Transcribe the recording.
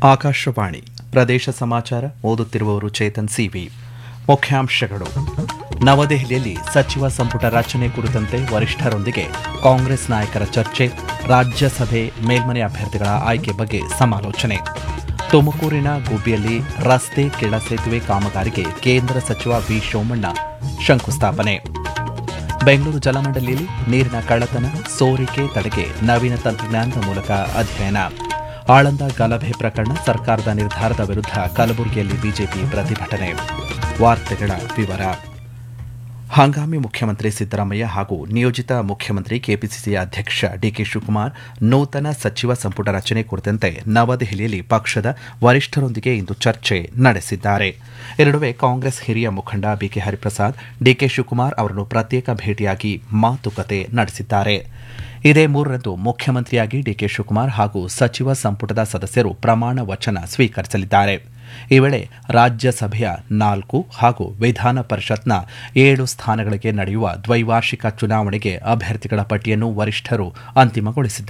ಆಕಾಶವಾಣಿ ಪ್ರದೇಶ ಸಮಾಚಾರ ಓದುತ್ತಿರುವವರು ಚೇತನ್ ಸಿವಿ ಮುಖ್ಯಾಂಶಗಳು ನವದೆಹಲಿಯಲ್ಲಿ ಸಚಿವ ಸಂಪುಟ ರಚನೆ ಕುರಿತಂತೆ ವರಿಷ್ಠರೊಂದಿಗೆ ಕಾಂಗ್ರೆಸ್ ನಾಯಕರ ಚರ್ಚೆ ರಾಜ್ಯಸಭೆ ಮೇಲ್ಮನೆ ಅಭ್ಯರ್ಥಿಗಳ ಆಯ್ಕೆ ಬಗ್ಗೆ ಸಮಾಲೋಚನೆ ತುಮಕೂರಿನ ಗುಬ್ಬಿಯಲ್ಲಿ ರಸ್ತೆ ಕೆಳ ಸೇತುವೆ ಕಾಮಗಾರಿಗೆ ಕೇಂದ್ರ ಸಚಿವ ವಿ ಸೋಮಣ್ಣ ಶಂಕುಸ್ಥಾಪನೆ ಬೆಂಗಳೂರು ಜಲಮಂಡಲಿಯಲ್ಲಿ ನೀರಿನ ಕಳ್ಳತನ ಸೋರಿಕೆ ತಡೆಗೆ ನವೀನ ತಂತ್ರಜ್ಞಾನದ ಮೂಲಕ ಅಧ್ಯಯನ ಆಳಂದ ಗಲಭೆ ಪ್ರಕರಣ ಸರ್ಕಾರದ ನಿರ್ಧಾರದ ವಿರುದ್ಧ ಕಲಬುರಗಿಯಲ್ಲಿ ಬಿಜೆಪಿ ಪ್ರತಿಭಟನೆ ವಾರ್ತೆಗಳ ವಿವರ ಹಂಗಾಮಿ ಮುಖ್ಯಮಂತ್ರಿ ಸಿದ್ದರಾಮಯ್ಯ ಹಾಗೂ ನಿಯೋಜಿತ ಮುಖ್ಯಮಂತ್ರಿ ಕೆಪಿಸಿಸಿ ಅಧ್ಯಕ್ಷ ಡಿಕೆ ಶಿವಕುಮಾರ್ ನೂತನ ಸಚಿವ ಸಂಪುಟ ರಚನೆ ಕುರಿತಂತೆ ನವದೆಹಲಿಯಲ್ಲಿ ಪಕ್ಷದ ವರಿಷ್ಠರೊಂದಿಗೆ ಇಂದು ಚರ್ಚೆ ನಡೆಸಿದ್ದಾರೆ ಈ ನಡುವೆ ಕಾಂಗ್ರೆಸ್ ಹಿರಿಯ ಮುಖಂಡ ಬಿಕೆ ಹರಿಪ್ರಸಾದ್ ಡಿಕೆ ಶಿವಕುಮಾರ್ ಅವರನ್ನು ಪ್ರತ್ಯೇಕ ಭೇಟಿಯಾಗಿ ಮಾತುಕತೆ ನಡೆಸಿದ್ದಾರೆ ಇದೇ ಮೂರರಂದು ಮುಖ್ಯಮಂತ್ರಿಯಾಗಿ ಡಿಕೆ ಶಿವಕುಮಾರ್ ಹಾಗೂ ಸಚಿವ ಸಂಪುಟದ ಸದಸ್ಯರು ಪ್ರಮಾಣ ವಚನ ಸ್ವೀಕರಿಸಲಿದ್ದಾರೆ ಈ ವೇಳೆ ರಾಜ್ಯಸಭೆಯ ನಾಲ್ಕು ಹಾಗೂ ವಿಧಾನ ಪರಿಷತ್ನ ಏಳು ಸ್ಥಾನಗಳಿಗೆ ನಡೆಯುವ ದ್ವೈವಾರ್ಷಿಕ ಚುನಾವಣೆಗೆ ಅಭ್ಯರ್ಥಿಗಳ ಪಟ್ಟಿಯನ್ನು ವರಿಷ್ಠರು ಅಂತಿಮಗೊಳಿಸಿದ್ದಾರೆ